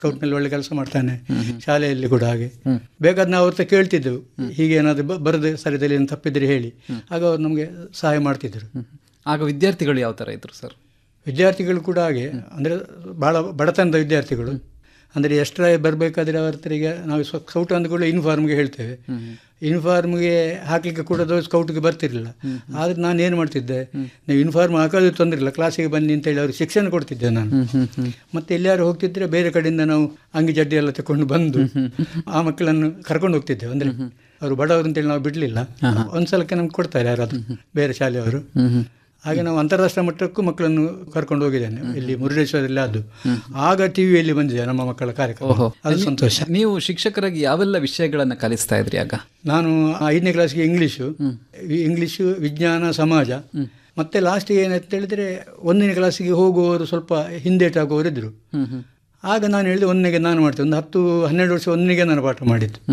ಸ್ಕೌಟ್ನಲ್ಲಿ ಒಳ್ಳೆ ಕೆಲಸ ಮಾಡ್ತಾನೆ ಶಾಲೆಯಲ್ಲಿ ಕೂಡ ಹಾಗೆ ಬೇಕಾದ ನಾವು ಅವ್ರ ಹತ್ರ ಕೇಳ್ತಿದ್ದೆವು ಹೀಗೆ ಏನಾದರೂ ಬರದೆ ಸರಿದಲ್ಲಿ ಏನು ತಪ್ಪಿದ್ರೆ ಹೇಳಿ ಆಗ ಅವ್ರು ನಮಗೆ ಸಹಾಯ ಮಾಡ್ತಿದ್ದರು ಆಗ ವಿದ್ಯಾರ್ಥಿಗಳು ಯಾವ ಥರ ಇದ್ರು ಸರ್ ವಿದ್ಯಾರ್ಥಿಗಳು ಕೂಡ ಹಾಗೆ ಅಂದರೆ ಭಾಳ ಬಡತನದ ವಿದ್ಯಾರ್ಥಿಗಳು ಅಂದರೆ ಎಕ್ಸ್ಟ್ರಾ ಬರಬೇಕಾದ್ರೆ ಅವ್ರ ಹತ್ರ ಈಗ ನಾವು ಸ್ಕೌಟ್ ಅಂದ್ಕೊಳ್ಳಿ ಯೂನಿಫಾರ್ಮ್ಗೆ ಹೇಳ್ತೇವೆ ಯೂನಿಫಾರ್ಮ್ಗೆ ಹಾಕಲಿಕ್ಕೆ ಕೂಡ ಅದು ಸ್ಕೌಟ್ಗೆ ಬರ್ತಿರಲಿಲ್ಲ ಆದರೆ ನಾನು ಏನು ಮಾಡ್ತಿದ್ದೆ ನೀವು ಯೂನಿಫಾರ್ಮ್ ಹಾಕೋದು ತೊಂದರೆ ಇಲ್ಲ ಕ್ಲಾಸಿಗೆ ಬನ್ನಿ ಅಂತೇಳಿ ಅವ್ರಿಗೆ ಶಿಕ್ಷಣ ಕೊಡ್ತಿದ್ದೆ ನಾನು ಮತ್ತೆ ಎಲ್ಲಾರು ಹೋಗ್ತಿದ್ರೆ ಬೇರೆ ಕಡೆಯಿಂದ ನಾವು ಅಂಗಿ ಜಡ್ಡಿ ಎಲ್ಲ ತಗೊಂಡು ಬಂದು ಆ ಮಕ್ಕಳನ್ನು ಕರ್ಕೊಂಡು ಹೋಗ್ತಿದ್ದೇವೆ ಅಂದರೆ ಅವರು ಬಡವರು ಅಂತೇಳಿ ನಾವು ಬಿಡಲಿಲ್ಲ ಒಂದ್ಸಲಕ್ಕೆ ನಮ್ಗೆ ಕೊಡ್ತಾರೆ ಯಾರಾದ್ರು ಬೇರೆ ಶಾಲೆಯವರು ಹಾಗೆ ನಾವು ಅಂತಾರಾಷ್ಟ್ರೀಯ ಮಟ್ಟಕ್ಕೂ ಮಕ್ಕಳನ್ನು ಕರ್ಕೊಂಡು ಹೋಗಿದ್ದೇನೆ ಇಲ್ಲಿ ಮುರುಡೇಶ್ವರದಲ್ಲಿ ಅದು ಆಗ ಟಿವಿಯಲ್ಲಿ ಬಂದಿದೆ ನಮ್ಮ ಮಕ್ಕಳ ಕಾರ್ಯಕ್ರಮ ಅದು ಸಂತೋಷ ನೀವು ಶಿಕ್ಷಕರಾಗಿ ಯಾವೆಲ್ಲ ವಿಷಯಗಳನ್ನು ಕಲಿಸ್ತಾ ಇದ್ರಿ ಆಗ ನಾನು ಐದನೇ ಕ್ಲಾಸ್ಗೆ ಇಂಗ್ಲೀಷು ಇಂಗ್ಲೀಷು ವಿಜ್ಞಾನ ಸಮಾಜ ಮತ್ತೆ ಲಾಸ್ಟಿಗೆ ಏನಂತ ಹೇಳಿದ್ರೆ ಒಂದನೇ ಕ್ಲಾಸಿಗೆ ಹೋಗುವವರು ಸ್ವಲ್ಪ ಹಿಂದೇಟಾಗುವವರು ಇದ್ರು ಆಗ ನಾನು ಹೇಳಿದೆ ಒಂದನೆಗೆ ನಾನು ಮಾಡ್ತೇನೆ ಒಂದು ಹತ್ತು ಹನ್ನೆರಡು ವರ್ಷ ಒಂದನೆಗೆ ನಾನು ಪಾಠ ಮಾಡಿದ್ದು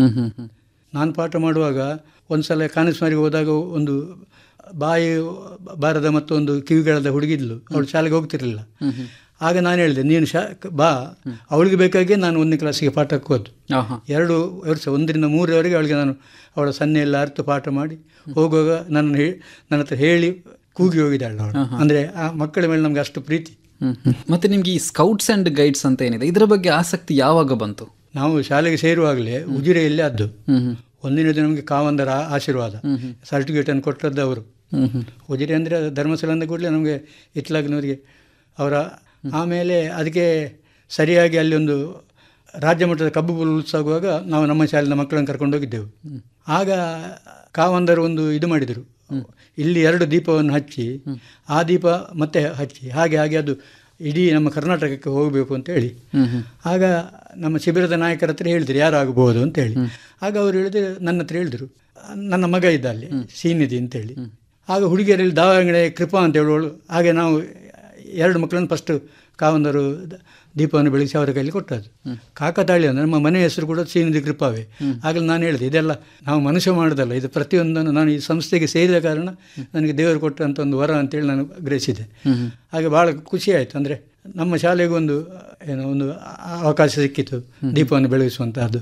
ನಾನು ಪಾಠ ಮಾಡುವಾಗ ಒಂದು ಸಲ ಕಾನಿಸ್ಮಾರಿಗೆ ಹೋದಾಗ ಒಂದು ಬಾಯಿ ಬಾರದ ಮತ್ತೊಂದು ಕಿವಿಗಳದ ಹುಡುಗಿದ್ಲು ಅವಳು ಶಾಲೆಗೆ ಹೋಗ್ತಿರ್ಲಿಲ್ಲ ಆಗ ನಾನು ಹೇಳಿದೆ ನೀನು ಶಾ ಬಾ ಅವಳಿಗೆ ಬೇಕಾಗಿ ನಾನು ಒಂದನೇ ಕ್ಲಾಸಿಗೆ ಪಾಠಕ್ಕೆ ಹೋದ್ದು ಎರಡು ವರ್ಷ ಒಂದರಿಂದ ಮೂರರವರೆಗೆ ಅವಳಿಗೆ ನಾನು ಅವಳ ಸನ್ನೆ ಎಲ್ಲ ಅರ್ಥ ಪಾಠ ಮಾಡಿ ಹೋಗುವಾಗ ನನ್ನ ಹೇ ನನ್ನ ಹತ್ರ ಹೇಳಿ ಕೂಗಿ ಹೋಗಿದ್ದಾಳೆ ಅವಳು ಅಂದರೆ ಆ ಮಕ್ಕಳ ಮೇಲೆ ನಮಗೆ ಅಷ್ಟು ಪ್ರೀತಿ ಮತ್ತೆ ನಿಮ್ಗೆ ಈ ಸ್ಕೌಟ್ಸ್ ಅಂಡ್ ಗೈಡ್ಸ್ ಅಂತ ಏನಿದೆ ಇದರ ಬಗ್ಗೆ ಆಸಕ್ತಿ ಯಾವಾಗ ಬಂತು ನಾವು ಶಾಲೆಗೆ ಸೇರುವಾಗಲೇ ಉಜಿರೆಯಲ್ಲಿ ಅದ್ದು ಒಂದಿನದು ನಮಗೆ ಕಾವಂದರ ಆಶೀರ್ವಾದ ಸರ್ಟಿಫಿಕೇಟನ್ನು ಕೊಟ್ಟದ್ದು ಅವರು ಉಜಿರೆ ಅಂದರೆ ಧರ್ಮಸ್ಥಳ ಅಂದ ಕೂಡಲೇ ನಮಗೆ ಇತ್ಲಾಗ್ನವರಿಗೆ ಅವರ ಆಮೇಲೆ ಅದಕ್ಕೆ ಸರಿಯಾಗಿ ಅಲ್ಲಿ ಒಂದು ರಾಜ್ಯ ಮಟ್ಟದ ಕಬ್ಬು ಬುಲ್ ಉತ್ಸವ ಆಗುವಾಗ ನಾವು ನಮ್ಮ ಶಾಲೆಯ ಮಕ್ಕಳನ್ನು ಕರ್ಕೊಂಡು ಹೋಗಿದ್ದೆವು ಆಗ ಕಾವಂದರು ಒಂದು ಇದು ಮಾಡಿದರು ಇಲ್ಲಿ ಎರಡು ದೀಪವನ್ನು ಹಚ್ಚಿ ಆ ದೀಪ ಮತ್ತೆ ಹಚ್ಚಿ ಹಾಗೆ ಹಾಗೆ ಅದು ಇಡೀ ನಮ್ಮ ಕರ್ನಾಟಕಕ್ಕೆ ಹೋಗಬೇಕು ಅಂತ ಹೇಳಿ ಆಗ ನಮ್ಮ ಶಿಬಿರದ ನಾಯಕರ ಹತ್ರ ಹೇಳಿದ್ರು ಯಾರಾಗಬಹುದು ಅಂತ ಹೇಳಿ ಆಗ ಅವರು ಹೇಳಿದ್ರು ನನ್ನ ಹತ್ರ ಹೇಳಿದ್ರು ನನ್ನ ಮಗ ಇದ್ದ ಅಲ್ಲಿ ಸೀನಿಧಿ ಅಂತೇಳಿ ಆಗ ಹುಡುಗಿಯರಲ್ಲಿ ದಾವಣಗೆರೆ ಕೃಪಾ ಅಂತ ಹೇಳುವಳು ಹಾಗೆ ನಾವು ಎರಡು ಮಕ್ಕಳನ್ನು ಫಸ್ಟ್ ಕಾವಂದರು ದೀಪವನ್ನು ಬೆಳೆಸಿ ಅವರ ಕೈಲಿ ಕೊಟ್ಟದ್ದು ಕಾಕತಾಳಿ ಅಂದರೆ ನಮ್ಮ ಮನೆ ಹೆಸರು ಕೂಡ ಸೀನಿಧಿ ಕೃಪಾವೇ ಆಗಲೇ ನಾನು ಹೇಳಿದೆ ಇದೆಲ್ಲ ನಾವು ಮನುಷ್ಯ ಮಾಡೋದಲ್ಲ ಇದು ಪ್ರತಿಯೊಂದನ್ನು ನಾನು ಈ ಸಂಸ್ಥೆಗೆ ಸೇರಿದ ಕಾರಣ ನನಗೆ ದೇವರು ಕೊಟ್ಟಂಥ ಒಂದು ವರ ಅಂತೇಳಿ ನಾನು ಗ್ರಹಿಸಿದೆ ಹಾಗೆ ಭಾಳ ಖುಷಿ ಆಯಿತು ಅಂದರೆ ನಮ್ಮ ಶಾಲೆಗೆ ಒಂದು ಏನೋ ಒಂದು ಅವಕಾಶ ಸಿಕ್ಕಿತು ದೀಪವನ್ನು ಬೆಳಗಿಸುವಂತಹದ್ದು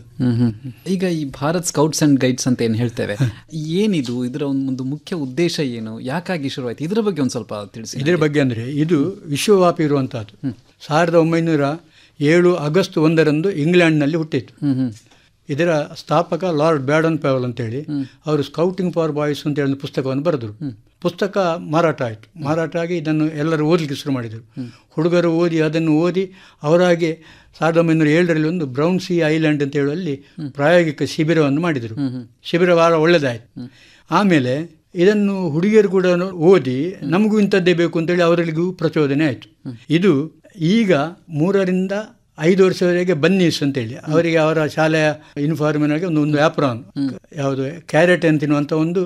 ಈಗ ಈ ಭಾರತ್ ಸ್ಕೌಟ್ಸ್ ಅಂಡ್ ಗೈಡ್ಸ್ ಅಂತ ಏನು ಹೇಳ್ತೇವೆ ಏನಿದು ಇದರ ಒಂದು ಮುಖ್ಯ ಉದ್ದೇಶ ಏನು ಯಾಕಾಗಿ ಶುರುವಾಯಿತು ಇದರ ಬಗ್ಗೆ ಒಂದು ಸ್ವಲ್ಪ ತಿಳಿಸಿ ಇದರ ಬಗ್ಗೆ ಅಂದರೆ ಇದು ವಿಶ್ವವ್ಯಾಪಿ ಇರುವಂತಹದ್ದು ಸಾವಿರದ ಒಂಬೈನೂರ ಏಳು ಆಗಸ್ಟ್ ಒಂದರಂದು ಇಂಗ್ಲೆಂಡ್ನಲ್ಲಿ ಹುಟ್ಟಿತು ಇದರ ಸ್ಥಾಪಕ ಲಾರ್ಡ್ ಬ್ಯಾಡನ್ ಪೆವಲ್ ಅಂತೇಳಿ ಅವರು ಸ್ಕೌಟಿಂಗ್ ಫಾರ್ ಬಾಯ್ಸ್ ಅಂತ ಹೇಳಿ ಒಂದು ಪುಸ್ತಕವನ್ನು ಬರೆದರು ಪುಸ್ತಕ ಮಾರಾಟ ಆಯಿತು ಮಾರಾಟ ಆಗಿ ಇದನ್ನು ಎಲ್ಲರೂ ಓದಲಿಕ್ಕೆ ಶುರು ಮಾಡಿದರು ಹುಡುಗರು ಓದಿ ಅದನ್ನು ಓದಿ ಅವರಾಗೆ ಸಾವಿರದ ಒಂಬೈನೂರ ಏಳರಲ್ಲಿ ಒಂದು ಬ್ರೌನ್ ಸಿ ಐಲ್ಯಾಂಡ್ ಅಂತ ಹೇಳುವಲ್ಲಿ ಪ್ರಾಯೋಗಿಕ ಶಿಬಿರವನ್ನು ಮಾಡಿದರು ಶಿಬಿರ ಭಾಳ ಒಳ್ಳೆಯದಾಯಿತು ಆಮೇಲೆ ಇದನ್ನು ಹುಡುಗಿಯರು ಕೂಡ ಓದಿ ನಮಗೂ ಇಂಥದ್ದೇ ಬೇಕು ಅಂತೇಳಿ ಅವರಿಗೂ ಪ್ರಚೋದನೆ ಆಯಿತು ಇದು ಈಗ ಮೂರರಿಂದ ಐದು ವರ್ಷದವರೆಗೆ ಬನ್ನೀಸ್ ಅಂತೇಳಿ ಅವರಿಗೆ ಅವರ ಶಾಲೆಯ ಯೂನಿಫಾರ್ಮಿನಾಗೆ ಒಂದು ಒಂದು ಆಪ್ರಾನ್ ಯಾವುದು ಕ್ಯಾರೆಟ್ ಅಂತ ತಿನ್ನುವಂಥ ಒಂದು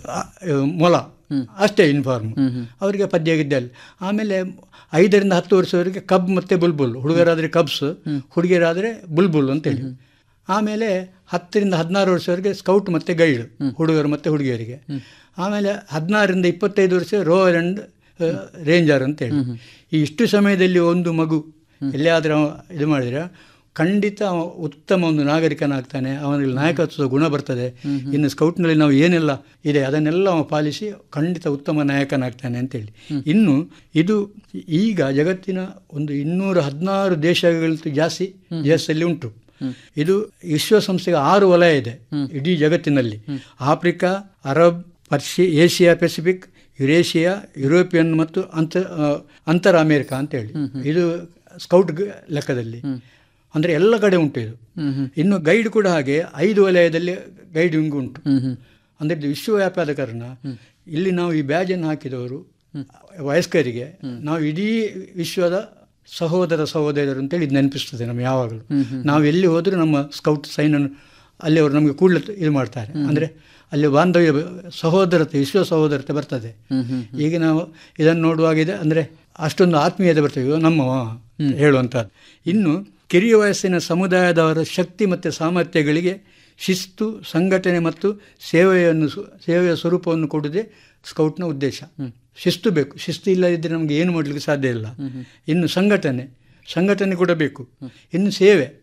ಮೊಲ ಅಷ್ಟೇ ಯೂನಿಫಾರ್ಮ್ ಅವರಿಗೆ ಪದ್ಯ ಗಿದ್ದಲ್ಲಿ ಆಮೇಲೆ ಐದರಿಂದ ಹತ್ತು ವರ್ಷದವರೆಗೆ ಕಬ್ ಮತ್ತು ಬುಲ್ಬುಲ್ ಹುಡುಗರಾದರೆ ಕಬ್ಸ್ ಹುಡುಗಿಯರಾದರೆ ಬುಲ್ಬುಲ್ ಅಂತೇಳಿ ಆಮೇಲೆ ಹತ್ತರಿಂದ ಹದಿನಾರು ವರ್ಷವರೆಗೆ ಸ್ಕೌಟ್ ಮತ್ತು ಗೈಡ್ ಹುಡುಗರು ಮತ್ತು ಹುಡುಗಿಯರಿಗೆ ಆಮೇಲೆ ಹದಿನಾರರಿಂದ ಇಪ್ಪತ್ತೈದು ವರ್ಷ ರೋಯಲ್ ಆ್ಯಂಡ್ ರೇಂಜರ್ ಅಂತೇಳಿ ಈ ಇಷ್ಟು ಸಮಯದಲ್ಲಿ ಒಂದು ಮಗು ಎಲ್ಲಿಯಾದರೂ ಇದು ಮಾಡಿದರೆ ಖಂಡಿತ ಉತ್ತಮ ಒಂದು ನಾಗರಿಕನಾಗ್ತಾನೆ ಅವನಲ್ಲಿ ನಾಯಕತ್ವದ ಗುಣ ಬರ್ತದೆ ಇನ್ನು ಸ್ಕೌಟ್ನಲ್ಲಿ ನಾವು ಏನೆಲ್ಲ ಇದೆ ಅದನ್ನೆಲ್ಲ ಅವ ಪಾಲಿಸಿ ಖಂಡಿತ ಉತ್ತಮ ನಾಯಕನಾಗ್ತಾನೆ ಅಂತೇಳಿ ಇನ್ನು ಇದು ಈಗ ಜಗತ್ತಿನ ಒಂದು ಇನ್ನೂರ ಹದಿನಾರು ದೇಶಗಳಿಗಿಂತ ಜಾಸ್ತಿ ದೇಶದಲ್ಲಿ ಉಂಟು ಇದು ವಿಶ್ವಸಂಸ್ಥೆಗೆ ಆರು ವಲಯ ಇದೆ ಇಡೀ ಜಗತ್ತಿನಲ್ಲಿ ಆಫ್ರಿಕಾ ಅರಬ್ ಪರ್ಷಿ ಏಷ್ಯಾ ಪೆಸಿಫಿಕ್ ಯುರೇಷಿಯಾ ಯುರೋಪಿಯನ್ ಮತ್ತು ಅಂತ ಅಂತರ ಅಮೇರಿಕಾ ಅಂತೇಳಿ ಇದು ಸ್ಕೌಟ್ ಲೆಕ್ಕದಲ್ಲಿ ಅಂದರೆ ಎಲ್ಲ ಕಡೆ ಉಂಟು ಇದು ಇನ್ನು ಗೈಡ್ ಕೂಡ ಹಾಗೆ ಐದು ವಲಯದಲ್ಲಿ ಗೈಡಿಂಗ್ ಉಂಟು ಅಂದರೆ ಇದು ವಿಶ್ವವ್ಯಾಪಿ ಆದ ಕಾರಣ ಇಲ್ಲಿ ನಾವು ಈ ಬ್ಯಾಜನ್ನು ಹಾಕಿದವರು ವಯಸ್ಕರಿಗೆ ನಾವು ಇಡೀ ವಿಶ್ವದ ಸಹೋದರ ಸಹೋದರರು ಅಂತೇಳಿ ಇದು ನೆನಪಿಸ್ತದೆ ನಮ್ಗೆ ಯಾವಾಗಲೂ ನಾವು ಎಲ್ಲಿ ಹೋದರೂ ನಮ್ಮ ಸ್ಕೌಟ್ ಸೈನನ್ನು ಅಲ್ಲಿ ಅವರು ನಮಗೆ ಕೂಡಲೇ ಇದು ಮಾಡ್ತಾರೆ ಅಂದರೆ ಅಲ್ಲಿ ಬಾಂಧವ್ಯ ಸಹೋದರತೆ ವಿಶ್ವ ಸಹೋದರತೆ ಬರ್ತದೆ ಈಗ ನಾವು ಇದನ್ನು ನೋಡುವಾಗಿದೆ ಅಂದರೆ ಅಷ್ಟೊಂದು ಆತ್ಮೀಯತೆ ಬರ್ತದೆ ನಮ್ಮ ಹೇಳುವಂಥದ್ದು ಇನ್ನು ಕಿರಿಯ ವಯಸ್ಸಿನ ಸಮುದಾಯದವರ ಶಕ್ತಿ ಮತ್ತು ಸಾಮರ್ಥ್ಯಗಳಿಗೆ ಶಿಸ್ತು ಸಂಘಟನೆ ಮತ್ತು ಸೇವೆಯನ್ನು ಸೇವೆಯ ಸ್ವರೂಪವನ್ನು ಕೊಡುವುದೇ ಸ್ಕೌಟ್ನ ಉದ್ದೇಶ ಶಿಸ್ತು ಬೇಕು ಶಿಸ್ತು ಇಲ್ಲದಿದ್ದರೆ ನಮಗೆ ಏನು ಮಾಡಲಿಕ್ಕೆ ಸಾಧ್ಯ ಇಲ್ಲ ಇನ್ನು ಸಂಘಟನೆ ಸಂಘಟನೆ ಕೂಡ ಬೇಕು ಇನ್ನು ಸೇವೆ